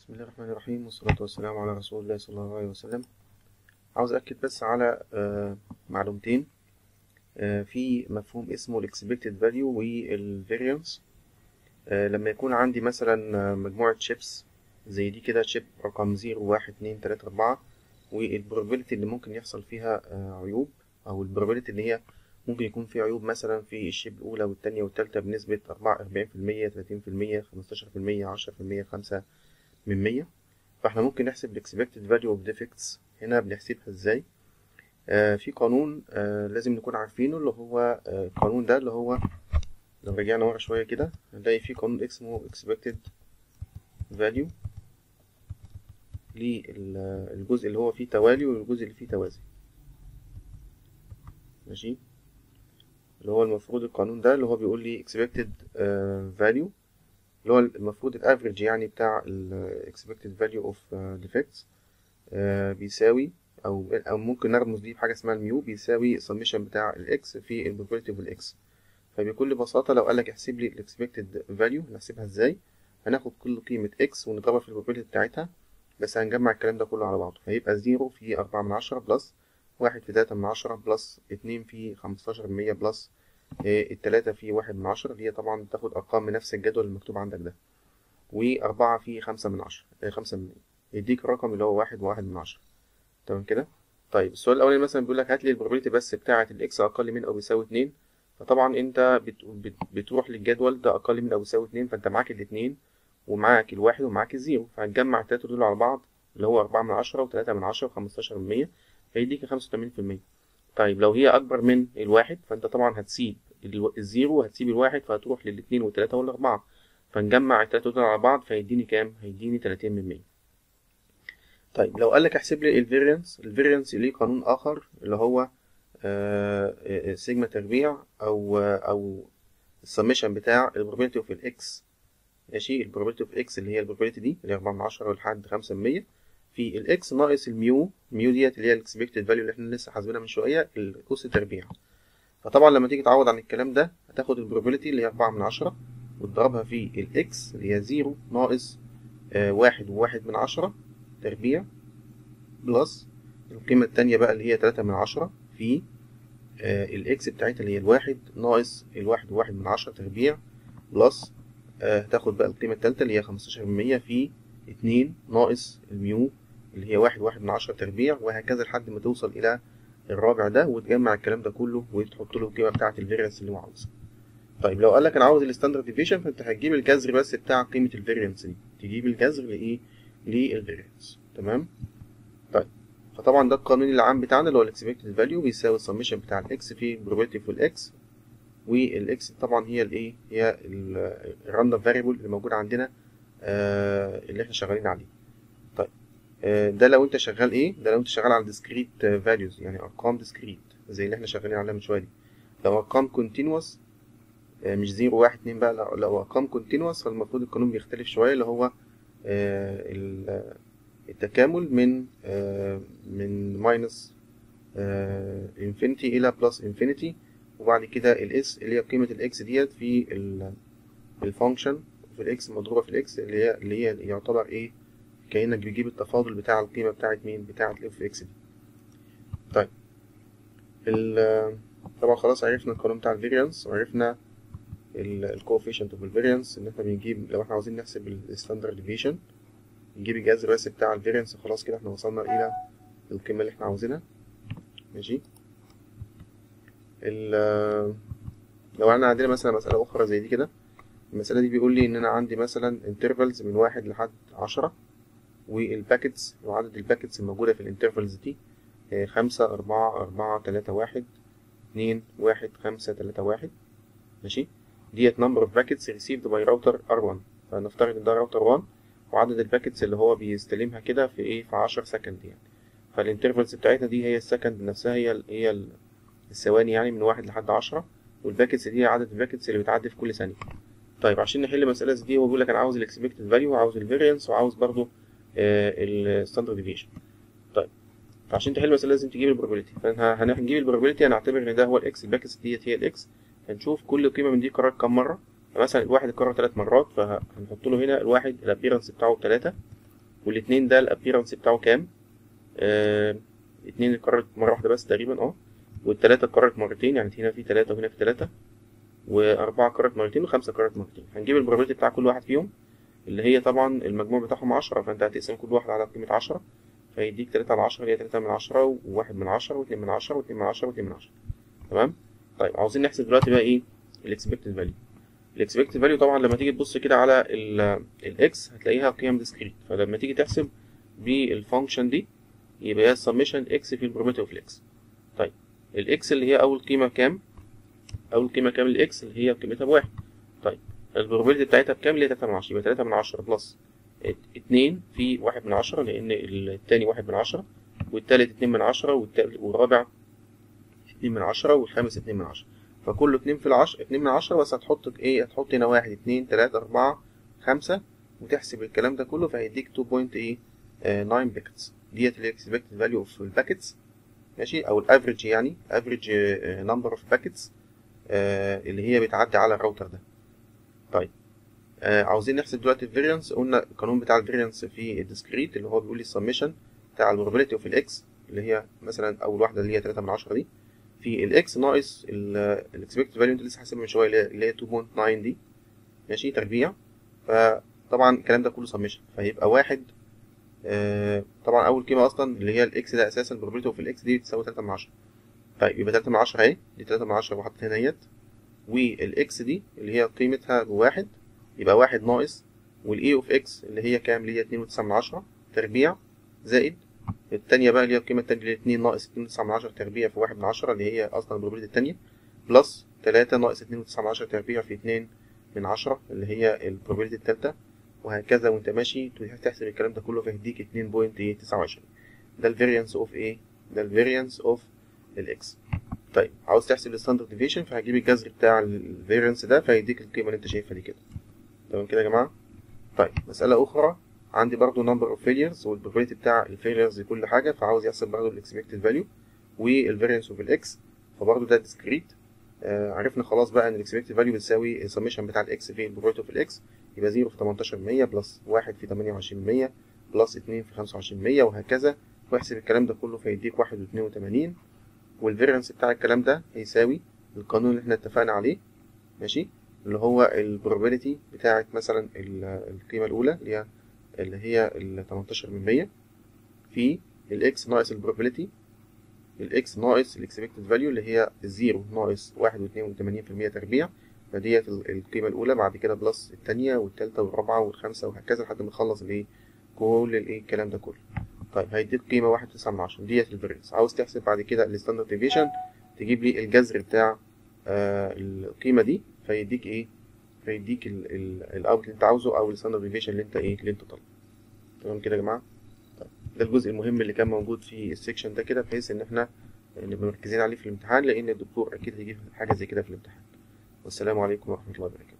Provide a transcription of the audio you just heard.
بسم الله الرحمن الرحيم والصلاة والسلام على رسول الله صلى الله عليه وسلم عاوز أكد بس على آه، معلومتين آه، في مفهوم اسمه ال expected value وال variance آه، لما يكون عندي مثلا آه، مجموعة شيبس زي دي كده شيب رقم زيرو واحد اتنين تلاتة أربعة والبروبابيلتي اللي ممكن يحصل فيها آه، عيوب أو البروبابيلتي اللي هي ممكن يكون في عيوب مثلا في الشيب الأولى والتانية والتالتة بنسبة أربعة أربعين في المية تلاتين في المية خمستاشر في المية عشرة في المية خمسة من مية فاحنا ممكن نحسب ال expected value of defects هنا بنحسبها ازاي آه في قانون آه لازم نكون عارفينه اللي هو آه القانون ده اللي هو لو رجعنا ورا شوية كده هنلاقي في قانون اسمه expected value للجزء اللي هو فيه توالي والجزء اللي فيه توازي ماشي اللي هو المفروض القانون ده اللي هو بيقول لي expected آه value اللي هو المفروض الافريج يعني بتاع ال expected value of uh, defects آه بيساوي او او ممكن نرمز دي بحاجه اسمها الميو بيساوي summation بتاع الاكس في ال probability of الاكس فبكل بساطه لو قالك احسب لي ال expected value هنحسبها ازاي هناخد كل قيمه اكس ونضربها في probability بتاعتها بس هنجمع الكلام ده كله على بعضه فيبقى زيرو في أربعة من عشرة بلس واحد في تلاتة من عشرة بلس اتنين في خمستاشر من مية بلس إيه التلاتة في واحد من عشرة اللي هي طبعا بتاخد أرقام من نفس الجدول المكتوب عندك ده وأربعة في خمسة من عشرة إيه خمسة من مية يديك الرقم اللي هو واحد وواحد من عشرة تمام كده طيب السؤال الأولاني مثلا بيقول لك هات لي البروبابيلتي بس بتاعة الإكس أقل من أو بيساوي اتنين فطبعا أنت بت... بت... بتروح للجدول ده أقل من أو بيساوي اتنين فأنت معاك الاتنين ومعاك الواحد ومعاك الزيرو فهتجمع التلاتة دول على بعض اللي هو أربعة من عشرة وتلاتة من عشرة وخمستاشر من مية هيديك خمسة وتمانين في المية طيب لو هي أكبر من الواحد فأنت طبعا هتسيب الو- الزيرو هتسيب الواحد فهتروح للاتنين والتلاتة والأربعة فنجمع التلاتة دول على بعض فيديني كام؟ هيديني تلاتين من مية طيب لو قالك احسب لي الفيريانس الفيريانس ليه قانون آخر اللي هو آه، سيجما تربيع أو أو السميشن بتاع البروبابيلتي اوف الاكس ماشي البروبابيلتي اوف اكس اللي هي البروبابيلتي دي اللي هي 4 من 10 لحد 5 من 100 في الاكس ناقص الميو الميو ديت اللي هي الاكسبكتد فاليو اللي احنا لسه حاسبينها من شويه الأس تربيع فطبعا لما تيجي تعوض عن الكلام ده هتاخد البروبابيلتي اللي هي 4 من 10 وتضربها في الاكس اللي هي 0 ناقص آه واحد وواحد من عشرة تربيع بلس القيمة التانية بقى اللي هي تلاتة من عشرة في آه الاكس بتاعتها اللي هي الواحد ناقص الواحد وواحد من عشرة تربيع بلس آه هتاخد بقى القيمة التالتة اللي هي خمستاشر من مية في اتنين ناقص الميو اللي هي واحد واحد من عشرة تربيع وهكذا لحد ما توصل إلى الرابع ده وتجمع الكلام ده كله وتحط له القيمة بتاعة الفيرينس اللي هو عاوزها طيب لو قالك أنا عاوز الستاندرد ديفيشن فأنت هتجيب الجذر بس بتاع قيمة الفيرينس دي تجيب الجذر لإيه؟ للفيرينس تمام؟ طيب فطبعا ده القانون العام بتاعنا اللي هو الاكسبكتد فاليو بيساوي السميشن بتاع الاكس في probability في الاكس والاكس طبعا هي الايه هي الراندوم فاريبل اللي موجود عندنا آه اللي احنا شغالين عليه طيب آه ده لو انت شغال ايه ده لو انت شغال على discrete values يعني ارقام discrete زي اللي احنا شغالين عليها من شويه دي لو ارقام continuous آه مش زيرو واحد اتنين بقى لا لو ارقام continuous فالمفروض القانون بيختلف شويه اللي هو آه ال- التكامل من آه من ماينس انفينيتي الى بلس انفينيتي وبعد كده الاس اللي هي قيمة الاكس ديت في الفانكشن في الاكس مضروبة في الاكس اللي هي اللي هي يعتبر ايه كأنك بتجيب التفاضل بتاع القيمة بتاعت مين بتاعت الاف اكس دي طيب ال- طبعا خلاص عرفنا القانون بتاع الفيريانس وعرفنا الكوفيشنت اوف الفيريانس ان احنا بنجيب لو احنا عاوزين نحسب الستاندرد ديفيشن نجيب الجذر بس بتاع الفيريانس خلاص كده احنا وصلنا الى القيمة اللي احنا عاوزينها ماشي ال- لو احنا عندنا مثلا مسألة أخرى زي دي كده المسألة دي بيقول لي إن أنا عندي مثلا intervals من واحد لحد عشرة والباكتس وعدد الباكتس الموجودة في الانترفلز دي آه، خمسة أربعة أربعة تلاتة واحد اتنين واحد خمسة تلاتة واحد ماشي ديت number of packets received by router R1 فنفترض إن ده راوتر 1 وعدد الباكتس اللي هو بيستلمها كده في إيه في عشر سكند يعني فالانترفلز بتاعتنا دي هي السكند نفسها هي ال هي ال الثواني يعني من واحد لحد عشرة والباكتس دي عدد الباكتس اللي بتعدي في كل ثانية طيب عشان نحل مسألة زي دي هو بيقول لك أنا عاوز الاكسبكتد فاليو وعاوز الفيرينس وعاوز برضو الستاندرد ديفيشن طيب فعشان تحل مسألة لازم تجيب البروبابيلتي فهنجيب البروبابيلتي هنعتبر إن ده هو الإكس الباكتس ديت هي الإكس هنشوف كل قيمة من دي قررت كام مرة فمثلا الواحد اتكرر تلات مرات فهنحط له هنا الواحد الابيرنس بتاعه تلاتة والاتنين ده الابيرنس بتاعه كام آه اتنين اتكررت مرة واحدة بس تقريبا اه والتلاتة اتكررت مرتين يعني هنا في تلاتة وهنا في تلاتة وأربعة اتكررت مرتين وخمسة اتكررت مرتين هنجيب البروبابيلتي بتاع كل واحد فيهم اللي هي طبعا المجموع بتاعهم عشرة فانت هتقسم كل واحد على قيمة عشرة فيديك تلاتة على عشرة اللي هي تلاتة من عشرة وواحد من عشرة واتنين من عشرة واتنين من عشرة واتنين من عشرة تمام طيب عاوزين نحسب دلوقتي بقى ايه الاكسبكتد فاليو الاكسبكتد فاليو طبعا لما تيجي تبص كده على الاكس هتلاقيها قيم ديسكريت فلما تيجي تحسب بالفانكشن دي يبقى هي السمشن اكس في البروبابيلتي اوف الاكس طيب الاكس اللي هي اول قيمه كام اول قيمه كام للاكس اللي هي قيمتها بواحد طيب البروبابيلتي بتاعتها بكام اللي هي 3 من 10 يبقى 3 من 10 بلس 2 في 1 من 10 لان التاني 1 من 10 والتالت 2 من 10 والرابع 2 من 10 والخامس 2 من 10 فكله 2 في العشر 2 من 10 بس هتحط ايه هتحط هنا 1 2 3 4 5 وتحسب الكلام ده كله فهيديك 2.8 9 باكتس ديت الاكسبكتد فاليو اوف الباكتس ماشي او الافريج يعني افريج نمبر اوف باكتس اللي هي بتعدي على الراوتر ده طيب آه عاوزين نحسب دلوقتي الفيريانس قلنا القانون بتاع الفيريانس في الديسكريت اللي هو بيقول لي السمشن بتاع البروبابيلتي اوف الاكس اللي هي مثلا اول واحده اللي هي 3 من 10 دي في الاكس ناقص الاكسبكتد فاليو انت لسه حاسبها من شويه اللي هي 2.9 دي ماشي تربيع فطبعا الكلام ده كله سمشن فهيبقى واحد آه طبعا اول قيمه اصلا اللي هي الاكس ده اساسا البروبابيلتي اوف الاكس دي بتساوي 3 من 10 طيب يبقى 3 من 10 اهي دي 3 من 10 وحطيت هنا اهيت والاكس دي اللي هي قيمتها بواحد يبقى واحد ناقص والاي اوف اكس اللي هي كام اللي هي 2 وتسعة من عشرة تربيع زائد التانية بقى اللي هي القيمة التانية اللي هي 2 ناقص 2 وتسعة من عشرة تربيع في واحد من عشرة اللي هي أصلا البروبابيلتي التانية بلس تلاتة ناقص 2 وتسعة من عشرة تربيع في 2 من عشرة اللي هي البروبابيلتي التالتة وهكذا وانت ماشي تحسب الكلام ده كله فيديك 2.29 ده الفاريانس اوف ايه ده الفاريانس اوف الاكس طيب عاوز تحسب الستاندرد ديفيشن فهجيب الجذر بتاع الفاريانس ده فيديك القيمه اللي انت شايفها دي كده تمام كده يا جماعه طيب مساله اخرى عندي برضو نمبر اوف فيليرز والبروبابيلتي بتاع الفيليرز لكل حاجه فعاوز يحسب برضو الاكسبكتد فاليو والفاريانس اوف الاكس فبرضو ده ديسكريت آه عرفنا خلاص بقى ان الاكسبكتد فاليو بتساوي السمشن بتاع الاكس في البروبابيلتي اوف الاكس يبقى 0 في 18% بلس 1 في 28% بلس 2 في 25% وهكذا واحسب الكلام ده كله فيديك 1.82 والفيرنس بتاع الكلام ده هيساوي القانون اللي احنا اتفقنا عليه ماشي اللي هو البروبابيلتي بتاعت مثلا القيمة الأولى اللي هي اللي هي ال 18 من 100 في الاكس ناقص البروبابيلتي الاكس ناقص الاكسبكتد فاليو اللي هي الزيرو ناقص 1.82% تربيع فديت القيمة الأولى بعد كده بلس التانية والتالتة والرابعة والخامسة وهكذا لحد ما نخلص الإيه كل الإيه الكلام ده كله طيب هيديك قيمة واحد تسعة من عشرة ديت الفيرنس عاوز تحسب بعد كده الستاندرد ديفيشن تجيب لي الجذر بتاع آه القيمة دي فيديك إيه فيديك الأوت اللي أنت عاوزه أو الستاندرد ديفيشن اللي أنت إيه اللي أنت طالبه تمام كده يا جماعة طيب ده الجزء المهم اللي كان موجود في السكشن ده كده بحيث إن إحنا نبقى مركزين عليه في الامتحان لأن الدكتور أكيد هيجيب حاجة زي كده في الامتحان والسلام عليكم ورحمة الله وبركاته